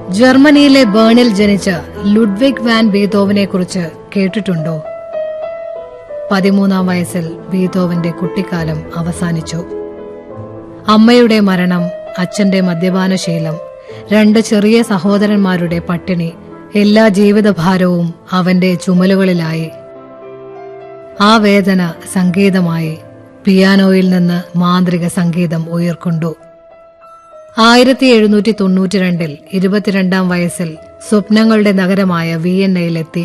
ജർമ്മനിയിലെ ബേണിൽ ജനിച്ച Ludwig van ബീതോവനെ കുറിച്ച് കേട്ടിട്ടുണ്ടോ പതിമൂന്നാം വയസ്സിൽ ബീതോവന്റെ കുട്ടിക്കാലം അവസാനിച്ചു അമ്മയുടെ മരണം അച്ഛന്റെ മദ്യപാനശീലം രണ്ട് ചെറിയ സഹോദരന്മാരുടെ പട്ടിണി എല്ലാ ജീവിതഭാരവും അവന്റെ ചുമലുകളിലായി ആ വേദന സംഗീതമായി പിയാനോയിൽ നിന്ന് മാന്ത്രിക സംഗീതം ഉയർക്കൊണ്ടു ആയിരത്തി എഴുന്നൂറ്റി തൊണ്ണൂറ്റിരണ്ടിൽ ഇരുപത്തിരണ്ടാം വയസ്സിൽ സ്വപ്നങ്ങളുടെ നഗരമായ വിയന്നയിലെത്തി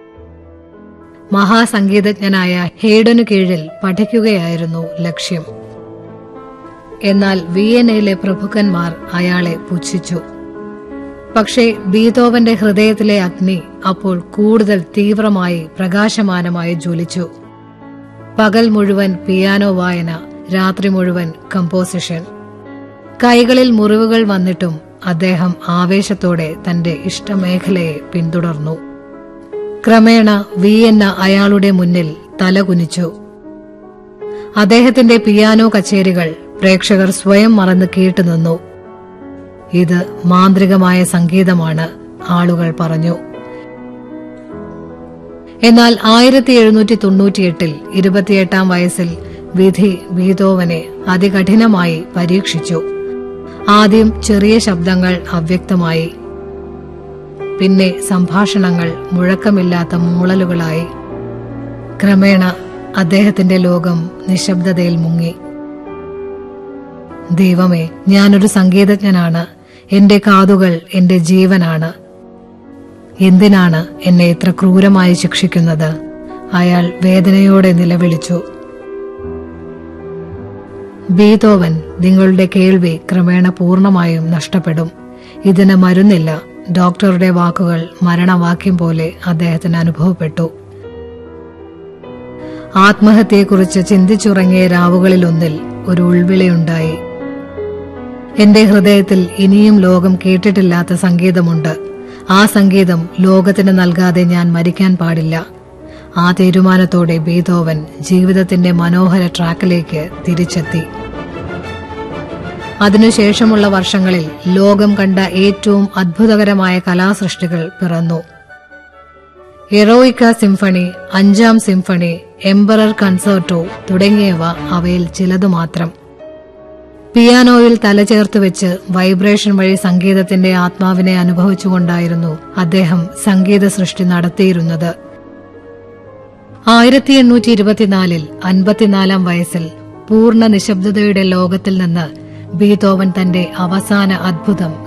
മഹാസംഗീതജ്ഞനായ ഹെയ്ഡനു കീഴിൽ പഠിക്കുകയായിരുന്നു ലക്ഷ്യം എന്നാൽ വിയന്നയിലെ പ്രഭുക്കന്മാർ അയാളെ പുച്ഛിച്ചു പക്ഷേ ബീതോവന്റെ ഹൃദയത്തിലെ അഗ്നി അപ്പോൾ കൂടുതൽ തീവ്രമായി പ്രകാശമാനമായി ജ്വലിച്ചു പകൽ മുഴുവൻ പിയാനോ വായന രാത്രി മുഴുവൻ കമ്പോസിഷൻ കൈകളിൽ മുറിവുകൾ വന്നിട്ടും അദ്ദേഹം ആവേശത്തോടെ തന്റെ ഇഷ്ടമേഖലയെ പിന്തുടർന്നു ക്രമേണ വിയന്ന അയാളുടെ മുന്നിൽ തലകുനിച്ചു അദ്ദേഹത്തിന്റെ പിയാനോ കച്ചേരികൾ പ്രേക്ഷകർ സ്വയം മറന്ന് കേട്ടുനിന്നു ഇത് മാന്ത്രികമായ സംഗീതമാണ് ആളുകൾ പറഞ്ഞു എന്നാൽ ആയിരത്തി എഴുന്നൂറ്റി തൊണ്ണൂറ്റിയെട്ടിൽ ഇരുപത്തിയെട്ടാം വയസ്സിൽ വിധി ബീതോവനെ അതികഠിനമായി പരീക്ഷിച്ചു ആദ്യം ചെറിയ ശബ്ദങ്ങൾ അവ്യക്തമായി പിന്നെ സംഭാഷണങ്ങൾ മുഴക്കമില്ലാത്ത മൂളലുകളായി ക്രമേണ അദ്ദേഹത്തിന്റെ ലോകം നിശബ്ദതയിൽ മുങ്ങി ദൈവമേ ഞാനൊരു സംഗീതജ്ഞനാണ് എന്റെ കാതുകൾ എന്റെ ജീവനാണ് എന്തിനാണ് എന്നെ ഇത്ര ക്രൂരമായി ശിക്ഷിക്കുന്നത് അയാൾ വേദനയോടെ നിലവിളിച്ചു ബീതോവൻ നിങ്ങളുടെ കേൾവി ക്രമേണ പൂർണ്ണമായും നഷ്ടപ്പെടും ഇതിന് മരുന്നില്ല ഡോക്ടറുടെ വാക്കുകൾ മരണവാക്യം പോലെ അദ്ദേഹത്തിന് അനുഭവപ്പെട്ടു ആത്മഹത്യയെക്കുറിച്ച് ചിന്തിച്ചുറങ്ങിയ രാവുകളിലൊന്നിൽ ഒരു ഉൾവിളിയുണ്ടായി എന്റെ ഹൃദയത്തിൽ ഇനിയും ലോകം കേട്ടിട്ടില്ലാത്ത സംഗീതമുണ്ട് ആ സംഗീതം ലോകത്തിന് നൽകാതെ ഞാൻ മരിക്കാൻ പാടില്ല ആ തീരുമാനത്തോടെ ബീതോവൻ ജീവിതത്തിന്റെ മനോഹര ട്രാക്കിലേക്ക് തിരിച്ചെത്തി അതിനുശേഷമുള്ള വർഷങ്ങളിൽ ലോകം കണ്ട ഏറ്റവും അത്ഭുതകരമായ കലാസൃഷ്ടികൾ പിറന്നു എറോയിക്ക സിംഫണി അഞ്ചാം സിംഫണി എംബറർ കൺസേർട്ടോ തുടങ്ങിയവ അവയിൽ ചിലതു മാത്രം പിയാനോയിൽ തലചേർത്ത് വെച്ച് വൈബ്രേഷൻ വഴി സംഗീതത്തിന്റെ ആത്മാവിനെ അനുഭവിച്ചുകൊണ്ടായിരുന്നു അദ്ദേഹം സംഗീത സൃഷ്ടി നടത്തിയിരുന്നത് ആയിരത്തി എണ്ണൂറ്റി ഇരുപത്തിനാലിൽ അൻപത്തിനാലാം വയസ്സിൽ പൂർണ്ണ നിശബ്ദതയുടെ ലോകത്തിൽ നിന്ന് ബീതോവൻ തന്റെ അവസാന അദ്ഭുതം